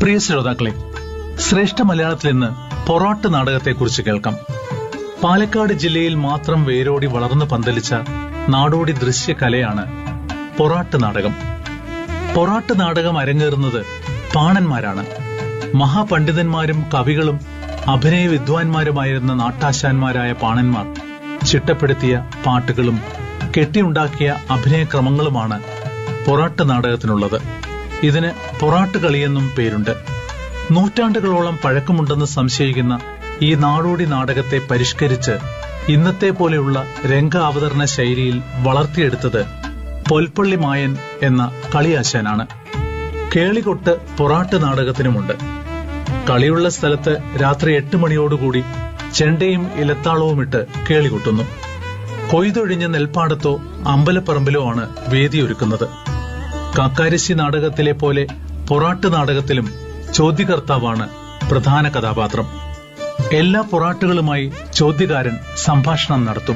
പ്രിയ ശ്രോതാക്കളെ ശ്രേഷ്ഠ മലയാളത്തിൽ ഇന്ന് പൊറാട്ട് നാടകത്തെക്കുറിച്ച് കേൾക്കാം പാലക്കാട് ജില്ലയിൽ മാത്രം വേരോടി വളർന്നു പന്തലിച്ച നാടോടി ദൃശ്യകലയാണ് പൊറാട്ട് നാടകം പൊറാട്ട് നാടകം അരങ്ങേറുന്നത് പാണന്മാരാണ് മഹാപണ്ഡിതന്മാരും കവികളും അഭിനയ വിദ്വാൻമാരുമായിരുന്ന നാട്ടാശാന്മാരായ പാണന്മാർ ചിട്ടപ്പെടുത്തിയ പാട്ടുകളും കെട്ടിയുണ്ടാക്കിയ അഭിനയക്രമങ്ങളുമാണ് പൊറാട്ട് നാടകത്തിനുള്ളത് ഇതിന് പൊറാട്ട് കളിയെന്നും പേരുണ്ട് നൂറ്റാണ്ടുകളോളം പഴക്കമുണ്ടെന്ന് സംശയിക്കുന്ന ഈ നാടോടി നാടകത്തെ പരിഷ്കരിച്ച് ഇന്നത്തെ പോലെയുള്ള രംഗ അവതരണ ശൈലിയിൽ വളർത്തിയെടുത്തത് പൊൽപ്പള്ളി മായൻ എന്ന കളിയാശാനാണ് കേളികൊട്ട് പൊറാട്ട് നാടകത്തിനുമുണ്ട് കളിയുള്ള സ്ഥലത്ത് രാത്രി എട്ട് മണിയോടുകൂടി ചെണ്ടയും ഇലത്താളവുമിട്ട് കേളികൊട്ടുന്നു കൊയ്തൊഴിഞ്ഞ നെൽപ്പാടത്തോ അമ്പലപ്പറമ്പിലോ ആണ് വേദിയൊരുക്കുന്നത് കാക്കാരശ്ശി നാടകത്തിലെ പോലെ പൊറാട്ട് നാടകത്തിലും ചോദ്യകർത്താവാണ് പ്രധാന കഥാപാത്രം എല്ലാ പൊറാട്ടുകളുമായി ചോദ്യകാരൻ സംഭാഷണം നടത്തും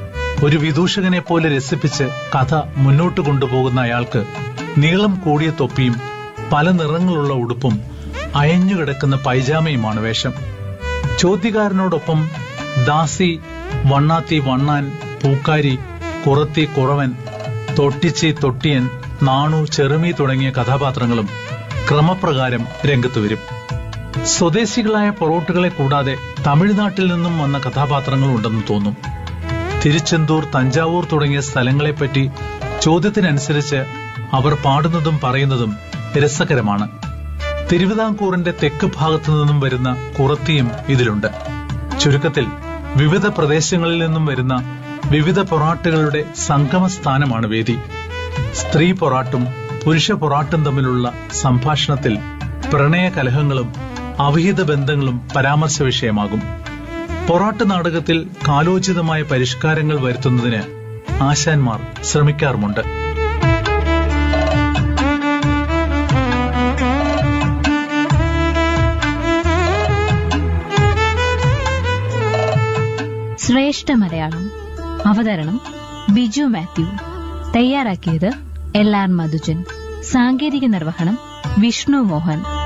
ഒരു വിദൂഷകനെ പോലെ രസിപ്പിച്ച് കഥ മുന്നോട്ട് കൊണ്ടുപോകുന്ന അയാൾക്ക് നീളം കൂടിയ തൊപ്പിയും പല നിറങ്ങളുള്ള ഉടുപ്പും അയഞ്ഞുകിടക്കുന്ന പൈജാമയുമാണ് വേഷം ചോദ്യകാരനോടൊപ്പം ദാസി വണ്ണാത്തി വണ്ണാൻ പൂക്കാരി കുറത്തി കുറവൻ തൊട്ടിച്ചി തൊട്ടിയൻ നാണു ചെറുമി തുടങ്ങിയ കഥാപാത്രങ്ങളും ക്രമപ്രകാരം രംഗത്ത് വരും സ്വദേശികളായ പൊറോട്ടുകളെ കൂടാതെ തമിഴ്നാട്ടിൽ നിന്നും വന്ന കഥാപാത്രങ്ങൾ ഉണ്ടെന്ന് തോന്നും തിരുച്ചെന്തൂർ തഞ്ചാവൂർ തുടങ്ങിയ സ്ഥലങ്ങളെപ്പറ്റി ചോദ്യത്തിനനുസരിച്ച് അവർ പാടുന്നതും പറയുന്നതും രസകരമാണ് തിരുവിതാംകൂറിന്റെ തെക്ക് ഭാഗത്തു നിന്നും വരുന്ന കുറത്തിയും ഇതിലുണ്ട് ചുരുക്കത്തിൽ വിവിധ പ്രദേശങ്ങളിൽ നിന്നും വരുന്ന വിവിധ പൊറാട്ടുകളുടെ സംഗമസ്ഥാനമാണ് വേദി സ്ത്രീ പൊറാട്ടും പുരുഷ പൊറാട്ടും തമ്മിലുള്ള സംഭാഷണത്തിൽ പ്രണയകലഹങ്ങളും അവിഹിത ബന്ധങ്ങളും പരാമർശ വിഷയമാകും പൊറാട്ട് നാടകത്തിൽ കാലോചിതമായ പരിഷ്കാരങ്ങൾ വരുത്തുന്നതിന് ആശാന്മാർ ശ്രമിക്കാറുമുണ്ട് ശ്രേഷ്ഠ മലയാളം അവതരണം ബിജു മാത്യു തയ്യാറാക്കിയത് എൽ ആർ മധുജൻ സാങ്കേതിക നിർവഹണം വിഷ്ണു മോഹൻ